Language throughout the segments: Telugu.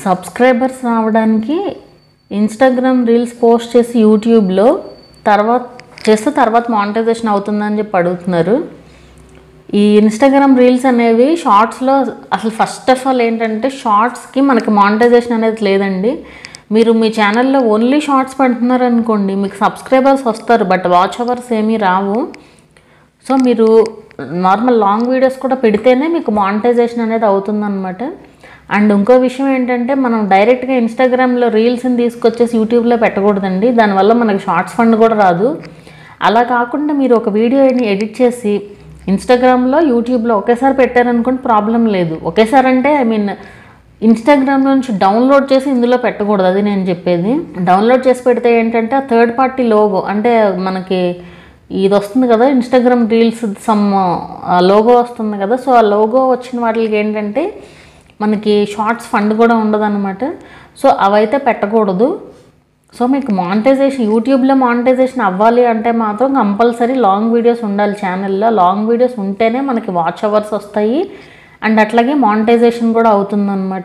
సబ్స్క్రైబర్స్ రావడానికి ఇన్స్టాగ్రామ్ రీల్స్ పోస్ట్ చేసి యూట్యూబ్లో తర్వాత చేస్తే తర్వాత మానిటైజేషన్ అవుతుందని చెప్పి అడుగుతున్నారు ఈ ఇన్స్టాగ్రామ్ రీల్స్ అనేవి షార్ట్స్లో అసలు ఫస్ట్ ఆఫ్ ఆల్ ఏంటంటే షార్ట్స్కి మనకి మానిటైజేషన్ అనేది లేదండి మీరు మీ ఛానల్లో ఓన్లీ షార్ట్స్ పెడుతున్నారు అనుకోండి మీకు సబ్స్క్రైబర్స్ వస్తారు బట్ వాచ్ అవర్స్ ఏమీ రావు సో మీరు నార్మల్ లాంగ్ వీడియోస్ కూడా పెడితేనే మీకు మానిటైజేషన్ అనేది అవుతుందన్నమాట అండ్ ఇంకో విషయం ఏంటంటే మనం డైరెక్ట్గా ఇన్స్టాగ్రామ్లో రీల్స్ని తీసుకొచ్చేసి యూట్యూబ్లో పెట్టకూడదండి దానివల్ల మనకి షార్ట్స్ ఫండ్ కూడా రాదు అలా కాకుండా మీరు ఒక వీడియోని ఎడిట్ చేసి ఇన్స్టాగ్రామ్లో యూట్యూబ్లో ఒకేసారి పెట్టారనుకోండి ప్రాబ్లం లేదు ఒకేసారి అంటే ఐ మీన్ ఇన్స్టాగ్రామ్ నుంచి డౌన్లోడ్ చేసి ఇందులో పెట్టకూడదు అది నేను చెప్పేది డౌన్లోడ్ చేసి పెడితే ఏంటంటే ఆ థర్డ్ పార్టీ లోగో అంటే మనకి ఇది వస్తుంది కదా ఇన్స్టాగ్రామ్ రీల్స్ సమ్ లోగో వస్తుంది కదా సో ఆ లోగో వచ్చిన వాటికి ఏంటంటే మనకి షార్ట్స్ ఫండ్ కూడా ఉండదన్నమాట సో అవైతే పెట్టకూడదు సో మీకు మానిటైజేషన్ యూట్యూబ్లో మానిటైజేషన్ అవ్వాలి అంటే మాత్రం కంపల్సరీ లాంగ్ వీడియోస్ ఉండాలి ఛానల్లో లాంగ్ వీడియోస్ ఉంటేనే మనకి వాచ్ అవర్స్ వస్తాయి అండ్ అట్లాగే మానిటైజేషన్ కూడా అవుతుందన్నమాట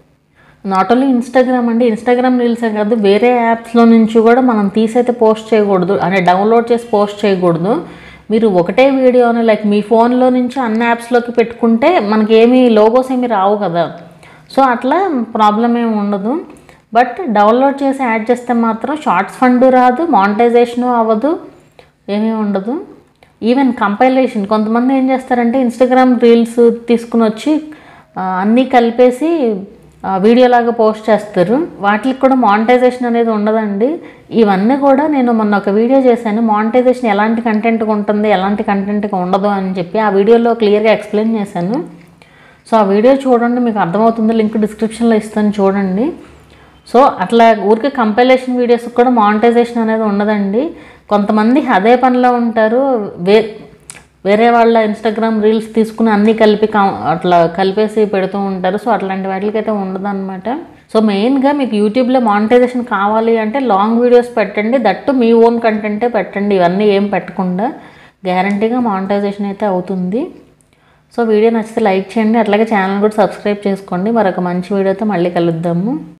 నాట్ ఓన్లీ ఇన్స్టాగ్రామ్ అండి ఇన్స్టాగ్రామ్ రీల్సే కాదు వేరే యాప్స్లో నుంచి కూడా మనం తీసైతే పోస్ట్ చేయకూడదు అంటే డౌన్లోడ్ చేసి పోస్ట్ చేయకూడదు మీరు ఒకటే వీడియోని లైక్ మీ ఫోన్లో నుంచి అన్ని యాప్స్లోకి పెట్టుకుంటే మనకి ఏమీ లోగోస్ ఏమీ రావు కదా సో అట్లా ప్రాబ్లం ఏమి ఉండదు బట్ డౌన్లోడ్ చేసి యాడ్ చేస్తే మాత్రం షార్ట్స్ ఫండ్ రాదు మానిటైజేషను అవ్వదు ఏమీ ఉండదు ఈవెన్ కంపైలేషన్ కొంతమంది ఏం చేస్తారంటే ఇన్స్టాగ్రామ్ రీల్స్ తీసుకుని వచ్చి ఆ, అన్నీ కలిపేసి ఆ, వీడియోలాగా పోస్ట్ చేస్తారు వాటికి కూడా మానిటైజేషన్ అనేది ఉండదండి ఇవన్నీ కూడా నేను మొన్న ఒక వీడియో చేశాను మానిటైజేషన్ ఎలాంటి కంటెంట్గా ఉంటుంది ఎలాంటి కంటెంట్గా ఉండదు అని చెప్పి ఆ వీడియోలో క్లియర్గా ఎక్స్ప్లెయిన్ చేశాను సో ఆ వీడియో చూడండి మీకు అర్థమవుతుంది లింక్ డిస్క్రిప్షన్లో ఇస్తాను చూడండి సో అట్లా ఊరికే కంపైలేషన్ వీడియోస్ కూడా మానిటైజేషన్ అనేది ఉండదండి కొంతమంది అదే పనిలో ఉంటారు వే వేరే వాళ్ళ ఇన్స్టాగ్రామ్ రీల్స్ తీసుకుని అన్నీ కలిపి కం- అట్లా కలిపేసి పెడుతూ ఉంటారు సో అట్లాంటి వాటికైతే ఉండదు అనమాట సో మెయిన్గా మీకు యూట్యూబ్లో మానిటైజేషన్ కావాలి అంటే లాంగ్ వీడియోస్ పెట్టండి దట్టు మీ ఓన్ కంటెంటే పెట్టండి ఇవన్నీ ఏం పెట్టకుండా గ్యారంటీగా మానిటైజేషన్ అయితే అవుతుంది సో వీడియో నచ్చితే లైక్ చేయండి అట్లాగే ఛానల్ కూడా సబ్స్క్రైబ్ చేసుకోండి మరొక మంచి వీడియోతో మళ్ళీ కలుద్దాము